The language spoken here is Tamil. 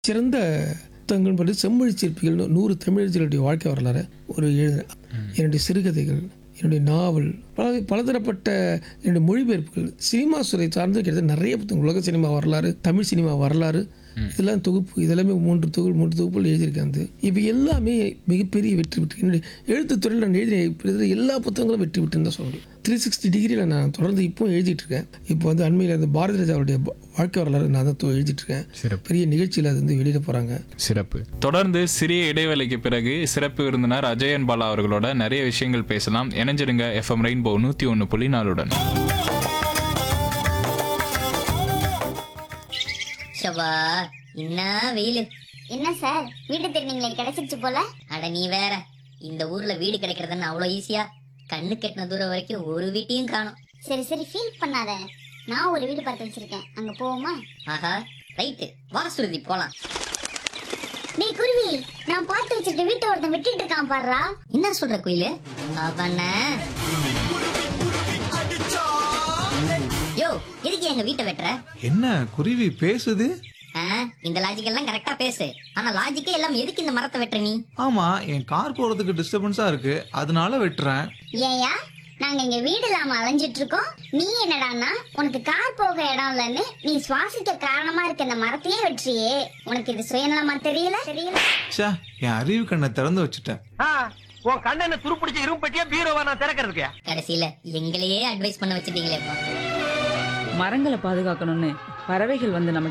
சிறந்த புத்தகங்கள் பற்றி செம்மொழி சிற்பிகள் நூறு தமிழர்களுடைய வாழ்க்கை வரலாறு ஒரு எழுத என்னுடைய சிறுகதைகள் என்னுடைய நாவல் பல பலதரப்பட்ட என்னுடைய மொழிபெயர்ப்புகள் சினிமா துறை சார்ந்து கிட்டத்தட்ட நிறைய புத்தகம் உலக சினிமா வரலாறு தமிழ் சினிமா வரலாறு இதெல்லாம் தொகுப்பு இதெல்லாமே மூன்று தொகுப்பு மூன்று தொகுப்புகள் எழுதியிருக்கேன் அது இப்போ எல்லாமே மிகப்பெரிய வெற்றி பெற்று என்னுடைய எழுத்துத்துறையில் நான் எழுதிய கிட்டத்தட்ட எல்லா புத்தகங்களும் வெற்றி பெற்றுன்னு தான் சொல்லணும் த்ரீ சிக்ஸ்டி டிகிரியில் நான் தொடர்ந்து இப்போ எழுதிட்டு இருக்கேன் இப்போ வந்து அண்மையில் அந்த பாரதி ராஜாவுடைய ப- வாழ்க்கை வரலாறு நான் தான் தொ- எழுதிட்டு இருக்கேன் சிறப்பு பெரிய நிகழ்ச்சியில் அது வந்து வெளியிட போகிறாங்க சிறப்பு தொடர்ந்து சிறிய இடைவேளைக்கு பிறகு சிறப்பு விருந்தினர் அஜயன் பாலா அவர்களோட நிறைய விஷயங்கள் பேசலாம் இணைஞ்சிருங்க எஃப்எம் ரெயின்போ நூத்தி ஒன்று புள்ளி நாலுடன் ஷபா என்ன வெயில் என்ன சார் வீட்டு திருநீங்களே கிடைச்சிருச்சு போல அட நீ வேற இந்த ஊர்ல வீடு கிடைக்கிறதுன்னு அவ்வளோ ஈஸியா கண்ணு கெட்டின தூரம் வரைக்கும் ஒரு வீட்டையும் காணும் சரி சரி ஃபீல் பண்ணாத நான் ஒரு வீடு பார்த்து வச்சிருக்கேன் அங்க போவோமா ஆஹா ரைட்டு வா சுருதி போலாம் டேய் குருவி நான் பார்த்து வச்சிருக்க வீட்டை ஒருத்தன் விட்டுட்டு இருக்கான் பாருடா என்ன சொல்ற குயிலு அவன யோ எதுக்கு எங்க வீட்டை வெட்டுற என்ன குருவி பேசுது ஆ, இந்த லாஜிக் எல்லாம் கரெக்டா பேசு ஆனா லாஜிக்கே எல்லாம் எதுக்கு இந்த மரத்தை வெட்டுற நீ ஆமா என் கார் போறதுக்கு டிஸ்டர்பன்ஸா இருக்கு அதனால வெட்டுறேன் ஏயா நாங்க இங்க வீடு இல்லாம அலைஞ்சிட்டு இருக்கோம் நீ என்னடான்னா உனக்கு கார் போக இடம் இல்லைன்னு நீ சுவாசிக்க காரணமா இருக்க இந்த மரத்தையே வெற்றியே உனக்கு இது சுயநலமா தெரியல தெரியல ச்சே என் அறிவு கண்ணை திறந்து வச்சுட்டேன் ஆ, உன் கண்ணனை துருப்பிடிச்ச இரும்பு பெட்டியா பீரோவா நான் திறக்கிறதுக்கு கடைசியில எங்களையே அட்வைஸ் பண்ண வச்சிட்டீங்களேப்பா மரங்களை பாதுகாக்கணும்னு பறவைகள் வந்து நம்ம